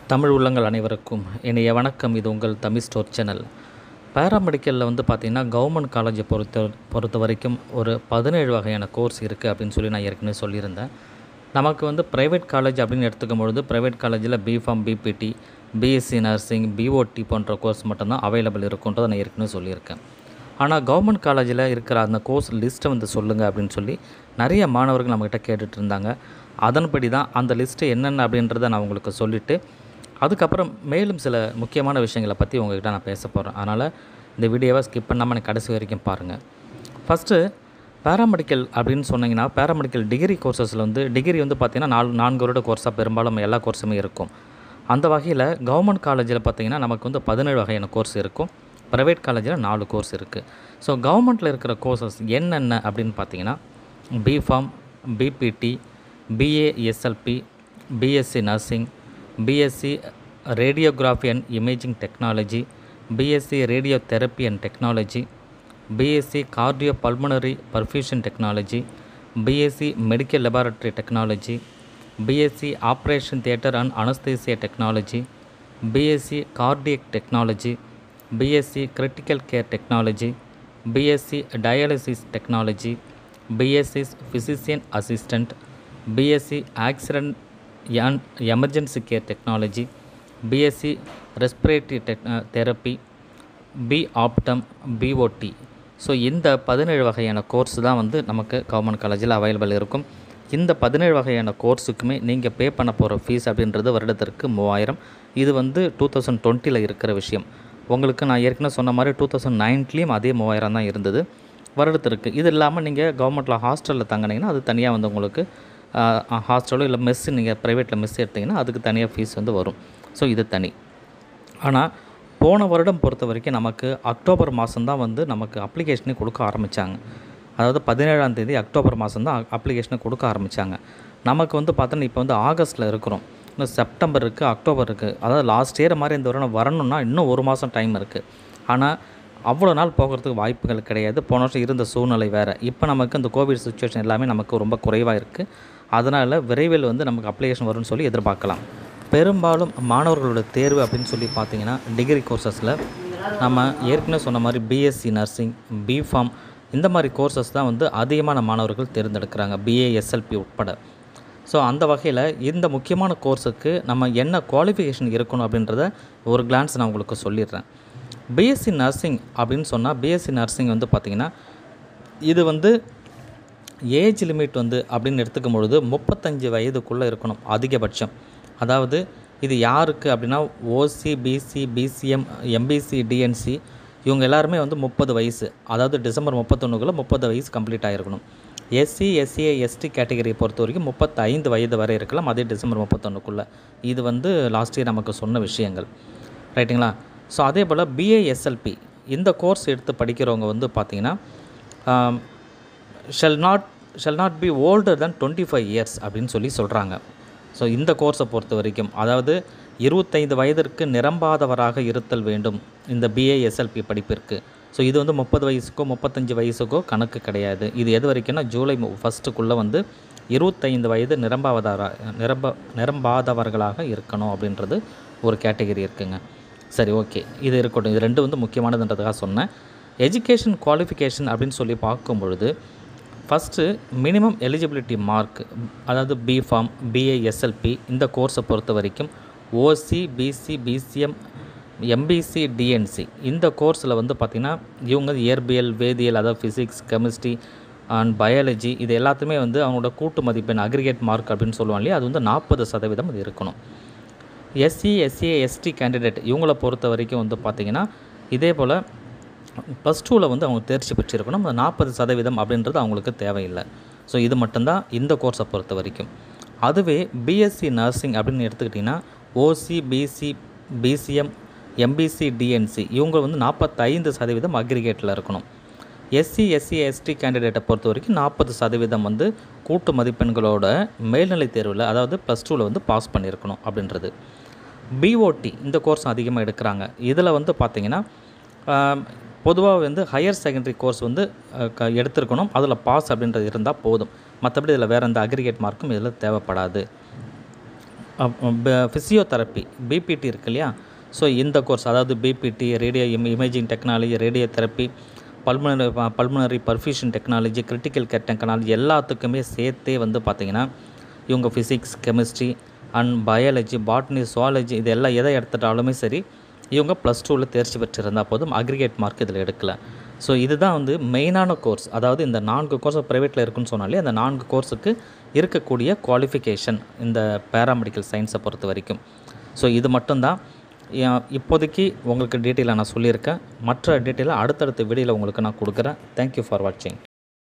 தமிழ் உள்ளங்கள் அனைவருக்கும் இனிய வணக்கம் இது உங்கள் தமிழ் ஸ்டோர் சேனல் பேராமெடிக்கலில் வந்து பார்த்திங்கன்னா கவர்மெண்ட் காலேஜை பொறுத்த பொறுத்த வரைக்கும் ஒரு பதினேழு வகையான கோர்ஸ் இருக்குது அப்படின்னு சொல்லி நான் ஏற்கனவே சொல்லியிருந்தேன் நமக்கு வந்து ப்ரைவேட் காலேஜ் அப்படின்னு எடுத்துக்கும் பொழுது ப்ரைவேட் காலேஜில் B Pharm BPT BSc nursing BOT போன்ற கோர்ஸ் மட்டும்தான் அவைலபிள் இருக்குன்றதை நான் ஏற்கனவே சொல்லியிருக்கேன் ஆனால் கவர்மெண்ட் காலேஜில் இருக்கிற அந்த கோர்ஸ் லிஸ்ட்டை வந்து சொல்லுங்கள் அப்படின்னு சொல்லி நிறைய மாணவர்கள் நம்மக்கிட்ட கேட்டுட்டு இருந்தாங்க அதன்படி தான் அந்த லிஸ்ட்டு என்னென்ன அப்படின்றத நான் உங்களுக்கு சொல்லிவிட்டு அதுக்கப்புறம் மேலும் சில முக்கியமான விஷயங்களை பற்றி உங்ககிட்ட நான் பேச போகிறேன் அதனால் இந்த வீடியோவை ஸ்கிப் பண்ணாமல் எனக்கு கடைசி வரைக்கும் பாருங்கள் ஃபஸ்ட்டு பேராமெடிக்கல் அப்படின்னு சொன்னீங்கன்னா பேராமெடிக்கல் டிகிரி கோர்சஸில் வந்து டிகிரி வந்து பார்த்திங்கன்னா நாலு நான்கு வருட கோர்ஸாக பெரும்பாலும் எல்லா கோர்ஸுமே இருக்கும் அந்த வகையில் கவர்மெண்ட் காலேஜில் பார்த்திங்கன்னா நமக்கு வந்து பதினேழு வகையான கோர்ஸ் இருக்கும் ப்ரைவேட் காலேஜில் நாலு கோர்ஸ் இருக்குது ஸோ கவர்மெண்ட்டில் இருக்கிற கோர்சஸ் என்னென்ன அப்படின்னு பார்த்தீங்கன்னா B Pharm BPT BASLP BSc nursing BSc radiography and imaging technology BSc radiotherapy and technology BSc cardiopulmonary perfusion technology BSc medical laboratory technology BSc operation theatre and anaesthesia technology BSc cardiac technology BSc critical care technology BSc dialysis technology BSc physician assistant BSc accident and emergency care technology BSc respiratory tech therapy B optom BOT so இந்த பதினேழு வகையான course தான் வந்து நமக்கு government காலேஜில் available இருக்கும் இந்த பதினேழு வகையான கோர்ஸுக்குமே நீங்கள் பே பண்ண போகிற ஃபீஸ் அப்படின்றது வருடத்திற்கு மூவாயிரம் இது வந்து டூ தௌசண்ட் டுவெண்ட்டியில் இருக்கிற விஷயம் உங்களுக்கு நான் ஏற்கனவே சொன்ன மாதிரி டூ தௌசண்ட் நைன்ட்லேயும் அதே மூவாயிரம் தான் இருந்தது வருடத்திற்கு இது இல்லாமல் நீங்கள் கவர்மெண்ட்டில் ஹாஸ்டலில் தங்கினீங்கன்னா அது தனியாக வந்து உங்களுக்கு ஹாஸ்டலோ இல்லை மெஸ்ஸு நீங்கள் ப்ரைவேட்டில் மெஸ் எடுத்திங்கன்னா அதுக்கு தனியாக ஃபீஸ் வந்து வரும் ஸோ இது தனி ஆனால் போன வருடம் பொறுத்த வரைக்கும் நமக்கு அக்டோபர் மாதம் வந்து நமக்கு அப்ளிகேஷனே கொடுக்க ஆரம்பித்தாங்க அதாவது பதினேழாம் தேதி அக்டோபர் மாதம் தான் அப்ளிகேஷனை கொடுக்க ஆரம்பித்தாங்க நமக்கு வந்து பார்த்தோன்னா இப்போ வந்து ஆகஸ்ட்டில் இருக்கிறோம் இன்னும் செப்டம்பர் இருக்குது அக்டோபர் இருக்குது அதாவது லாஸ்ட் இயர் மாதிரி இந்த வருடம் வரணும்னா இன்னும் ஒரு மாதம் டைம் இருக்குது ஆனால் அவ்வளோ நாள் போகிறதுக்கு வாய்ப்புகள் கிடையாது போன வருஷம் இருந்த சூழ்நிலை வேறு இப்போ நமக்கு இந்த கோவிட் சுச்சுவேஷன் எல்லாமே நமக்கு ரொம்ப குறைவாக இருக்குது அதனால் விரைவில் வந்து நமக்கு அப்ளிகேஷன் வரும்னு சொல்லி எதிர்பார்க்கலாம் பெரும்பாலும் மாணவர்களோட தேர்வு அப்படின்னு சொல்லி பார்த்தீங்கன்னா டிகிரி கோர்சஸில் நம்ம ஏற்கனவே சொன்ன மாதிரி பிஎஸ்சி நர்சிங் பிஃபார்ம் இந்த மாதிரி கோர்சஸ் தான் வந்து அதிகமான மாணவர்கள் தேர்ந்தெடுக்கிறாங்க பிஏஎஸ்எல்பி உட்பட ஸோ அந்த வகையில் இந்த முக்கியமான கோர்ஸுக்கு நம்ம என்ன குவாலிஃபிகேஷன் இருக்கணும் அப்படின்றத ஒரு கிளான்ஸ் நான் உங்களுக்கு சொல்லிடுறேன் பிஎஸ்சி நர்சிங் அப்படின்னு சொன்னால் பிஎஸ்சி நர்சிங் வந்து பார்த்திங்கன்னா இது வந்து ஏஜ் லிமிட் வந்து அப்படின்னு எடுத்துக்கும் பொழுது முப்பத்தஞ்சு வயதுக்குள்ளே இருக்கணும் அதிகபட்சம் அதாவது இது யாருக்கு அப்படின்னா OC BC BCM MBC DNC இவங்க எல்லாருமே வந்து முப்பது வயசு அதாவது டிசம்பர் முப்பத்தொன்றுக்குள்ளே முப்பது வயசு கம்ப்ளீட் ஆகிருக்கணும் எஸ்சி எஸ்சிஏ எஸ்டி கேட்டகரியை பொறுத்த வரைக்கும் முப்பத்தைந்து வயது வரை இருக்கலாம் அதே டிசம்பர் முப்பத்தொன்றுக்குள்ளே இது வந்து லாஸ்ட் இயர் நமக்கு சொன்ன விஷயங்கள் ரைட்டுங்களா ஸோ அதே போல் பிஏஎஸ்எல்பி இந்த கோர்ஸ் எடுத்து படிக்கிறவங்க வந்து பார்த்திங்கன்னா shall not shall not be older than twenty five years அப்படின்னு சொல்லி சொல்கிறாங்க ஸோ இந்த கோர்ஸை பொறுத்த வரைக்கும் அதாவது இருபத்தைந்து வயதிற்கு நிரம்பாதவராக இருத்தல் வேண்டும் இந்த பிஏஎஸ்எல்பி படிப்பிற்கு ஸோ இது வந்து முப்பது வயசுக்கோ முப்பத்தஞ்சு வயசுக்கோ கணக்கு கிடையாது இது எது வரைக்கும்னா ஜூலை ஃபஸ்ட்டுக்குள்ளே வந்து இருபத்தைந்து வயது நிரம்பாவதார நிரம்ப நிரம்பாதவர்களாக இருக்கணும் அப்படின்றது ஒரு கேட்டகரி இருக்குங்க சரி ஓகே இது இருக்கட்டும் இது ரெண்டு வந்து முக்கியமானதுன்றதுக்காக சொன்னேன் எஜுகேஷன் குவாலிஃபிகேஷன் அப்படின்னு சொல்லி பார்க்கும் பொழுது ஃபஸ்ட்டு மினிமம் எலிஜிபிலிட்டி மார்க் அதாவது பிஃபார்ம் பிஏஎஸ்எல்பி இந்த கோர்ஸை பொறுத்த வரைக்கும் OC BC BCM MBC DNC இந்த கோர்ஸில் வந்து பார்த்திங்கன்னா இவங்க இயற்பியல் வேதியியல் அதாவது ஃபிசிக்ஸ் கெமிஸ்ட்ரி அண்ட் பயாலஜி இது எல்லாத்துமே வந்து அவங்களோட கூட்டு மதிப்பெண் அக்ரிகேட் மார்க் அப்படின்னு சொல்லுவாங்க இல்லையா அது வந்து நாற்பது சதவீதம் அது இருக்கணும் எஸ்சி எஸ்சிஏ எஸ்டி கேண்டிடேட் இவங்கள பொறுத்த வரைக்கும் வந்து பார்த்திங்கன்னா இதே போல் ப்ளஸ் டூவில் வந்து அவங்க தேர்ச்சி பெற்றிருக்கணும் அந்த நாற்பது சதவீதம் அப்படின்றது அவங்களுக்கு தேவையில்லை ஸோ இது மட்டும்தான் இந்த கோர்ஸை பொறுத்த வரைக்கும் அதுவே பிஎஸ்சி நர்சிங் அப்படின்னு எடுத்துக்கிட்டிங்கன்னா OC BC BCM MBC DNC இவங்க வந்து நாற்பத்தைந்து சதவீதம் அக்ரிகேட்டில் இருக்கணும் எஸ்சி எஸ்சி எஸ்டி கேண்டிடேட்டை பொறுத்த வரைக்கும் நாற்பது சதவீதம் வந்து கூட்டு மதிப்பெண்களோட மேல்நிலை தேர்வில் அதாவது ப்ளஸ் டூவில் வந்து பாஸ் பண்ணியிருக்கணும் அப்படின்றது பிஓடி இந்த கோர்ஸ் அதிகமாக எடுக்கிறாங்க இதில் வந்து பார்த்திங்கன்னா பொதுவாக வந்து ஹையர் செகண்டரி கோர்ஸ் வந்து அஹ், க- எடுத்திருக்கணும் அதில் பாஸ் அப்படின்றது இருந்தால் போதும் மற்றபடி இதில் வேறு எந்த அக்ரிகேட் மார்க்கும் இதில் தேவைப்படாது ஃபிசியோதெரப்பி பிபிடி இருக்கு இல்லையா ஸோ இந்த கோர்ஸ் அதாவது BPT radio im imaging technology radiotherapy pulmonary pulmonary perfusion technology critical care technology எல்லாத்துக்குமே சேர்த்தே வந்து பார்த்திங்கன்னா இவங்க physics chemistry and biology botany zoology இது எல்லாம் எதை எடுத்துட்டாலுமே சரி இவங்க ப்ளஸ் டூவில் தேர்ச்சி பெற்றிருந்தால் போதும் அக்ரிகேட் மார்க் இதில் எடுக்கல ஸோ இதுதான் வந்து மெயினான கோர்ஸ் அதாவது இந்த நான்கு கோர்ஸ் ப்ரைவேட்டில் இருக்குன்னு சொன்னாலே அந்த நான்கு கோர்ஸுக்கு இருக்கக்கூடிய குவாலிஃபிகேஷன் இந்த பேராமெடிக்கல் சயின்ஸை பொறுத்த வரைக்கும் ஸோ இது மட்டும்தான் ஏன் இப்போதைக்கு உங்களுக்கு டீட்டெயிலாக நான் சொல்லியிருக்கேன் மற்ற டீட்டெயிலாக அடுத்தடுத்த வீடியோவில் உங்களுக்கு நான் கொடுக்குறேன் தேங்க்யூ ஃபார் வாட்சிங்